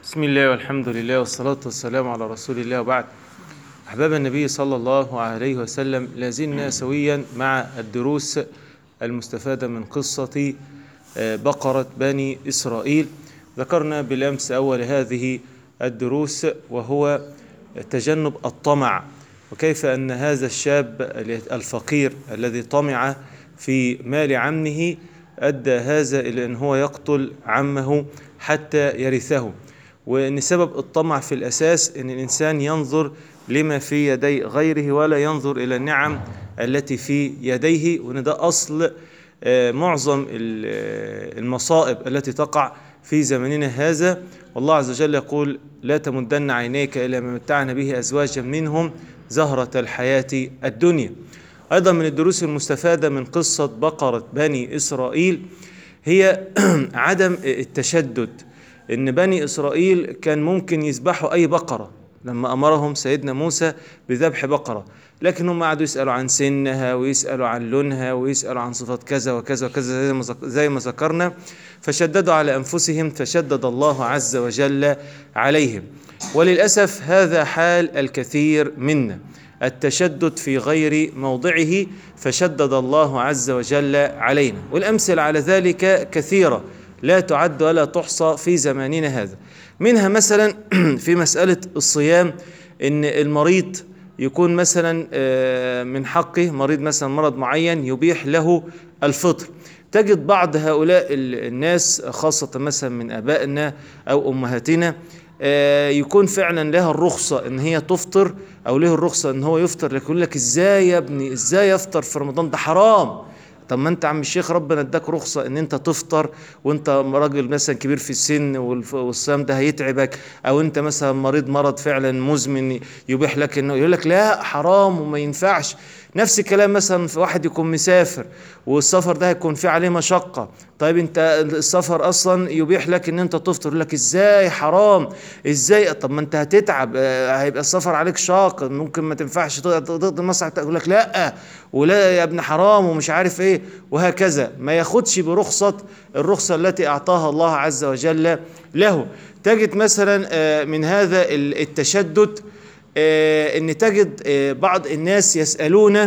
بسم الله والحمد لله والصلاة والسلام على رسول الله وبعد أحباب النبي صلى الله عليه وسلم لازلنا سويا مع الدروس المستفادة من قصة بقرة بني إسرائيل ذكرنا بالأمس أول هذه الدروس وهو تجنب الطمع وكيف أن هذا الشاب الفقير الذي طمع في مال عمه أدى هذا إلى أن هو يقتل عمه حتى يرثه وأن سبب الطمع في الأساس أن الإنسان ينظر لما في يدي غيره ولا ينظر إلى النعم التي في يديه وأن ده أصل معظم المصائب التي تقع في زمننا هذا والله عز وجل يقول لا تمدن عينيك إلى ما متعنا به أزواجا منهم زهرة الحياة الدنيا أيضا من الدروس المستفادة من قصة بقرة بني إسرائيل هي عدم التشدد ان بني اسرائيل كان ممكن يذبحوا اي بقره لما امرهم سيدنا موسى بذبح بقره لكن هم قعدوا يسالوا عن سنها ويسالوا عن لونها ويسالوا عن صفات كذا وكذا وكذا زي ما ذكرنا فشددوا على انفسهم فشدد الله عز وجل عليهم وللاسف هذا حال الكثير منا التشدد في غير موضعه فشدد الله عز وجل علينا والامثله على ذلك كثيره لا تعد ولا تحصى في زماننا هذا منها مثلا في مسألة الصيام إن المريض يكون مثلا من حقه مريض مثلا مرض معين يبيح له الفطر تجد بعض هؤلاء الناس خاصة مثلا من آبائنا أو أمهاتنا يكون فعلا لها الرخصة ان هي تفطر او له الرخصة ان هو يفطر لكن يقول لك ازاي يا ابني ازاي يفطر في رمضان ده حرام طب ما انت عم الشيخ ربنا اداك رخصه ان انت تفطر وانت راجل مثلا كبير في السن والصيام ده هيتعبك او انت مثلا مريض مرض فعلا مزمن يبيح لك انه يقول لك لا حرام وما ينفعش نفس الكلام مثلا في واحد يكون مسافر والسفر ده هيكون فيه عليه مشقه طيب انت السفر اصلا يبيح لك ان انت تفطر يقول لك ازاي حرام ازاي طب ما انت هتتعب هيبقى السفر عليك شاق ممكن ما تنفعش تقضي المصلحه يقول لك لا ولا يا ابن حرام ومش عارف ايه وهكذا ما ياخدش برخصه الرخصه التي اعطاها الله عز وجل له تجد مثلا من هذا التشدد ان تجد بعض الناس يسالون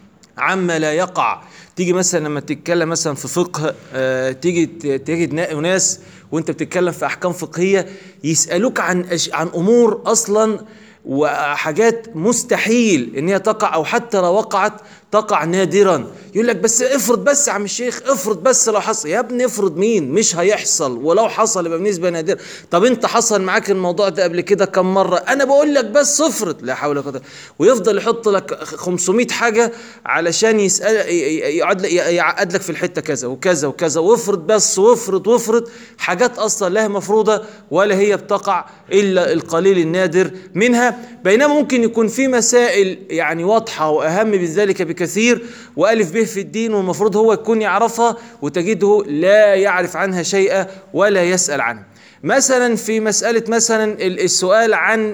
عما لا يقع تيجي مثلا لما تتكلم مثلا في فقه تيجي تجد ناس وانت بتتكلم في احكام فقهيه يسالوك عن عن امور اصلا وحاجات مستحيل ان هي تقع او حتى لو وقعت تقع نادرا يقول لك بس افرض بس يا عم الشيخ افرض بس لو حصل يا ابني افرض مين مش هيحصل ولو حصل يبقى بنسبه نادره طب انت حصل معاك الموضوع ده قبل كده كم مره انا بقول لك بس افرض لا حول ولا قوه ويفضل يحط لك 500 حاجه علشان يسال يقعد يعقد لك في الحته كذا وكذا وكذا وافرض بس وافرض وافرض حاجات اصلا لا مفروضه ولا هي بتقع الا القليل النادر منها بينما ممكن يكون في مسائل يعني واضحه واهم من ذلك بكثير والف به في الدين والمفروض هو يكون يعرفها وتجده لا يعرف عنها شيئا ولا يسال عنها مثلا في مسألة مثلا السؤال عن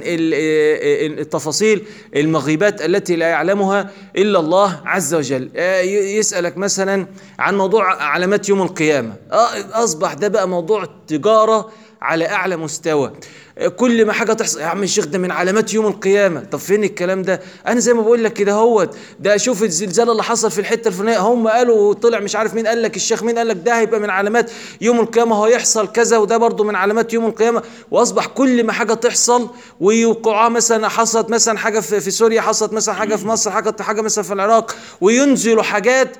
التفاصيل المغيبات التي لا يعلمها إلا الله عز وجل يسألك مثلا عن موضوع علامات يوم القيامة أصبح ده بقى موضوع تجارة على أعلى مستوى كل ما حاجه تحصل يا عم الشيخ ده من علامات يوم القيامه طب فين الكلام ده انا زي ما بقول لك كده هوت ده شوف الزلزال اللي حصل في الحته الفلانيه هم قالوا طلع مش عارف مين قال لك الشيخ مين قال لك ده هيبقى من علامات يوم القيامه هو يحصل كذا وده برضه من علامات يوم القيامه واصبح كل ما حاجه تحصل ويوقعها مثلا حصلت مثلا حاجه في سوريا حصلت مثلا حاجه في مصر حاجه حاجه مثلا في العراق وينزلوا حاجات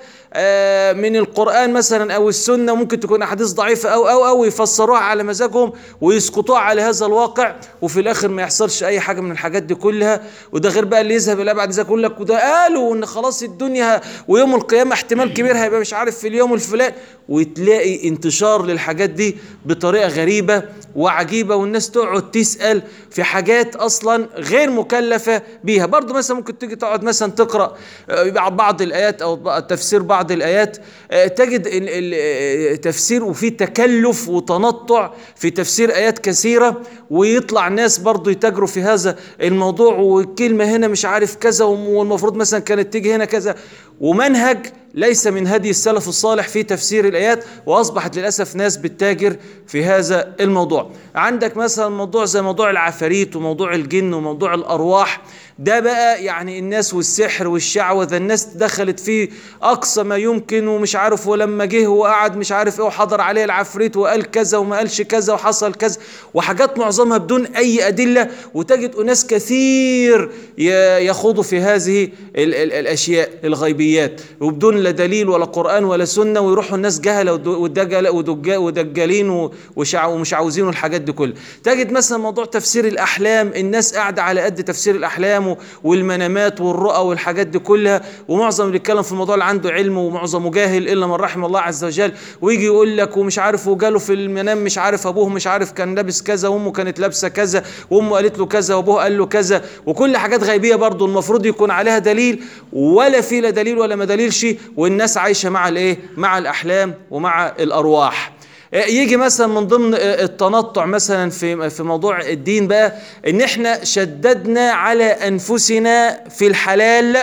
من القرآن مثلا أو السنة ممكن تكون أحاديث ضعيفة أو أو أو يفسروها على مزاجهم ويسقطوها على هذا الواقع وفي الآخر ما يحصلش أي حاجة من الحاجات دي كلها وده غير بقى اللي يذهب إلى بعد ذلك يقول لك وده قالوا إن خلاص الدنيا ويوم القيامة احتمال كبير هيبقى مش عارف في اليوم الفلاني وتلاقي انتشار للحاجات دي بطريقة غريبة وعجيبة والناس تقعد تسأل في حاجات أصلا غير مكلفة بيها برضو مثلا ممكن تيجي تقعد مثلا تقرأ بعض الآيات أو تفسير بعض الآيات تجد تفسير وفي تكلف وتنطع في تفسير آيات كثيرة ويطلع ناس برضو يتاجروا في هذا الموضوع والكلمة هنا مش عارف كذا والمفروض مثلا كانت تيجي هنا كذا ومنهج ليس من هدي السلف الصالح في تفسير الآيات وأصبحت للأسف ناس بتتاجر في هذا الموضوع عندك مثلا موضوع زي موضوع العفاريت وموضوع الجن وموضوع الأرواح ده بقى يعني الناس والسحر والشعوذة الناس دخلت فيه أقصى ما يمكن ومش عارف ولما جه وقعد مش عارف إيه وحضر عليه العفريت وقال كذا وما قالش كذا وحصل كذا وحاجات معظمها بدون أي أدلة وتجد أناس كثير ي- يخوضوا في هذه ال- ال- الأشياء الغيبيات وبدون لا دليل ولا قرآن ولا سنة ويروحوا الناس جهلة ود- ودجل- ودجا- ودجالين و- وشع- ومش عاوزين والحاجات دي كلها تجد مثلا موضوع تفسير الأحلام الناس قاعدة على قد تفسير الأحلام و- والمنامات والرؤى والحاجات دي كلها ومعظم اللي بيتكلم في الموضوع اللي عنده علم ومعظمه جاهل إلا من رحم الله عز وجل ويجي يقول لك ومش عارف وجاله في المنام مش عارف أبوه مش عارف كان لابس كذا وأمه كانت لابسة كذا وأمه قالت له كذا وأبوه قال له كذا وكل حاجات غيبية برضه المفروض يكون عليها دليل ولا في لا دليل ولا ما دليلش والناس عايشة مع الإيه مع الأحلام ومع الأرواح يجي مثلا من ضمن التنطع مثلا في في موضوع الدين بقى ان احنا شددنا على انفسنا في الحلال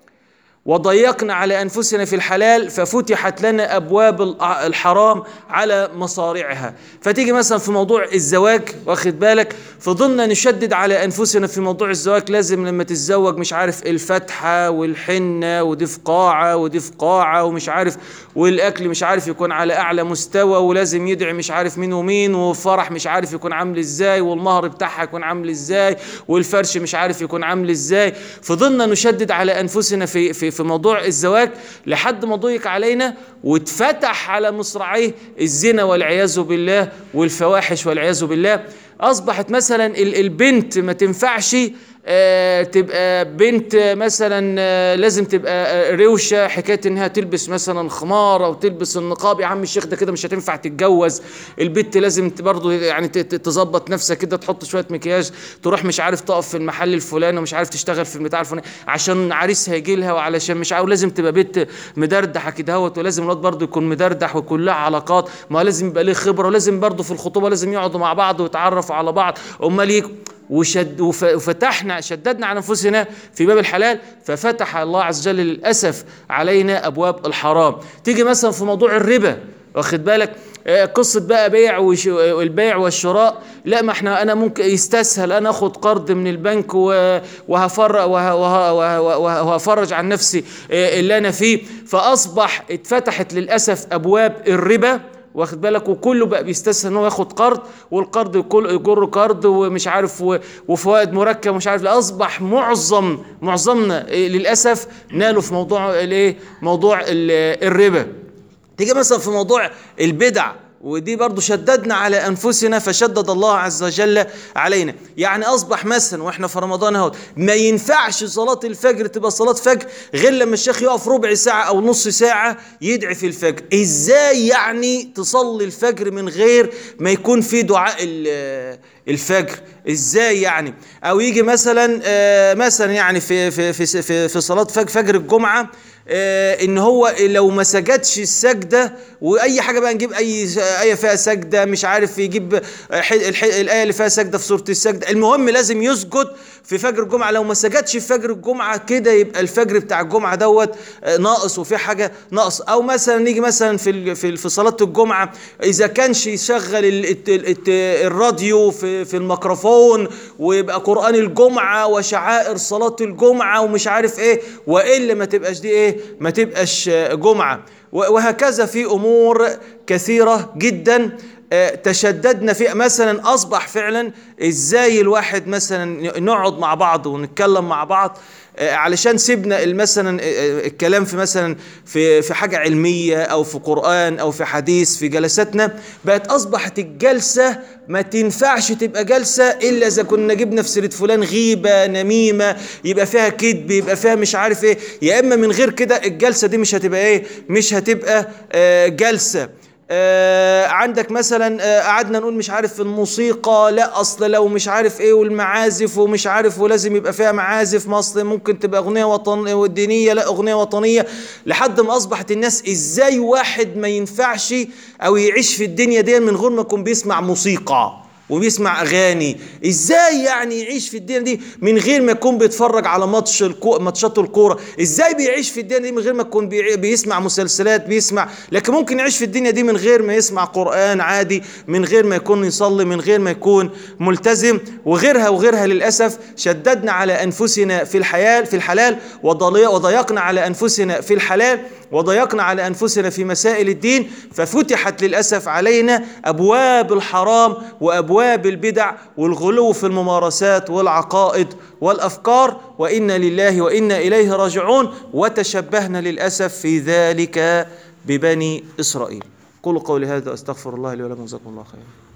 وضيقنا على انفسنا في الحلال ففتحت لنا ابواب الع- الحرام على مصارعها فتيجي مثلا في موضوع الزواج واخد بالك فضلنا نشدد على انفسنا في موضوع الزواج لازم لما تتزوج مش عارف الفتحه والحنه ودي في قاعه ودي في قاعه ومش عارف والاكل مش عارف يكون على اعلى مستوى ولازم يدعي مش عارف مين ومين والفرح مش عارف يكون عامل ازاي والمهر بتاعها يكون عامل ازاي والفرش مش عارف يكون عامل ازاي فضلنا نشدد على انفسنا في في في موضوع الزواج لحد ما ضيق علينا واتفتح على مصراعيه الزنا والعياذ بالله والفواحش والعياذ بالله اصبحت مثلا ال- البنت ما تنفعش آه، تبقى بنت مثلا آه، لازم تبقى آه، روشه حكايه انها تلبس مثلا خمار او تلبس النقاب يا عم الشيخ ده كده مش هتنفع تتجوز البنت لازم ت- برضه يعني ت- ت- تظبط نفسها كده تحط شويه مكياج تروح مش عارف تقف في المحل الفلاني ومش عارف تشتغل في البتاع الفلاني عشان عريسها يجي لها وعلشان مش عارف لازم تبقى بنت مدردحه كده اهوت ولازم الواد برضه يكون مدردح ويكون لها علاقات ما لازم يبقى ليه خبره ولازم برضه في الخطوبه لازم يقعدوا مع بعض ويتعرفوا على بعض امال يك وشد وف- وفتحنا شددنا على انفسنا في باب الحلال ففتح الله عز وجل للاسف علينا ابواب الحرام تيجي مثلا في موضوع الربا واخد بالك آه، قصة بقى بيع وش- والبيع والشراء لا ما احنا انا ممكن يستسهل انا اخد قرض من البنك و- وهفرج وه- وه- وه- وه- وهفرج عن نفسي آه، اللي انا فيه فاصبح اتفتحت للاسف ابواب الربا واخد بالك وكله بقى بيستسهل ان هو ياخد قرض والقرض يكل- يجر قرض ومش عارف و- وفوائد مركب ومش عارف لا اصبح معظم معظمنا إيه، للاسف نالوا في موضوع الايه موضوع ال- الربا تيجي مثلا في موضوع البدع ودي برضو شددنا على انفسنا فشدد الله عز وجل علينا يعني اصبح مثلا واحنا في رمضان اهو ما ينفعش صلاه الفجر تبقى صلاه فجر غير لما الشيخ يقف ربع ساعه او نص ساعه يدعي في الفجر ازاي يعني تصلي الفجر من غير ما يكون في دعاء ال- الفجر ازاي يعني او يجي مثلا آه، مثلا يعني في في في في, في صلاه فجر فجر الجمعه آه، ان هو لو ما سجدش السجده واي حاجه بقى نجيب اي ايه فيها سجده مش عارف يجيب ح- الح- الايه اللي فيها سجده في سوره السجده المهم لازم يسجد في فجر الجمعه لو ما سجدش في فجر الجمعه كده يبقى الفجر بتاع الجمعه دوت آه، ناقص وفي حاجه ناقص او مثلا نيجي مثلا في ال- في في صلاه الجمعه اذا كانش يشغل ال- الت- الت- الراديو في في الميكروفون ويبقى قران الجمعه وشعائر صلاه الجمعه ومش عارف ايه والا ما تبقاش دي ايه ما تبقاش آه، جمعه و- وهكذا في امور كثيره جدا آه، تشددنا في مثلا اصبح فعلا ازاي الواحد مثلا نقعد مع بعض ونتكلم مع بعض آه، علشان سيبنا مثلا الكلام في مثلا في في حاجه علميه او في قران او في حديث في جلساتنا بقت اصبحت الجلسه ما تنفعش تبقى جلسه الا اذا كنا جبنا في سيره فلان غيبه نميمه يبقى فيها كذب يبقى فيها مش عارف ايه يا اما من غير كده الجلسه دي مش هتبقى ايه مش هتبقى آه، جلسه آه عندك مثلا آه قعدنا نقول مش عارف في الموسيقى لا اصل لو مش عارف ايه والمعازف ومش عارف ولازم يبقى فيها معازف ما اصل ممكن تبقى اغنيه وطن دينيه لا اغنيه وطنيه لحد ما اصبحت الناس ازاي واحد ما ينفعش او يعيش في الدنيا دي من غير ما يكون بيسمع موسيقى وبيسمع اغاني ازاي يعني يعيش في الدنيا دي من غير ما يكون بيتفرج على ماتش الكو... ماتشات الكوره ازاي بيعيش في الدنيا دي من غير ما يكون بي... بيسمع مسلسلات بيسمع لكن ممكن يعيش في الدنيا دي من غير ما يسمع قران عادي من غير ما يكون يصلي من غير ما يكون ملتزم وغيرها وغيرها للاسف شددنا على انفسنا في الحياه في الحلال وضل- وضيقنا على انفسنا في الحلال وضيقنا على انفسنا في مسائل الدين ففتحت للاسف علينا ابواب الحرام وابواب البدع والغلو في الممارسات والعقائد والافكار وانا لله وانا اليه راجعون وتشبهنا للاسف في ذلك ببني اسرائيل قولوا قولي هذا استغفر الله لي ولكم جزاكم الله خيرا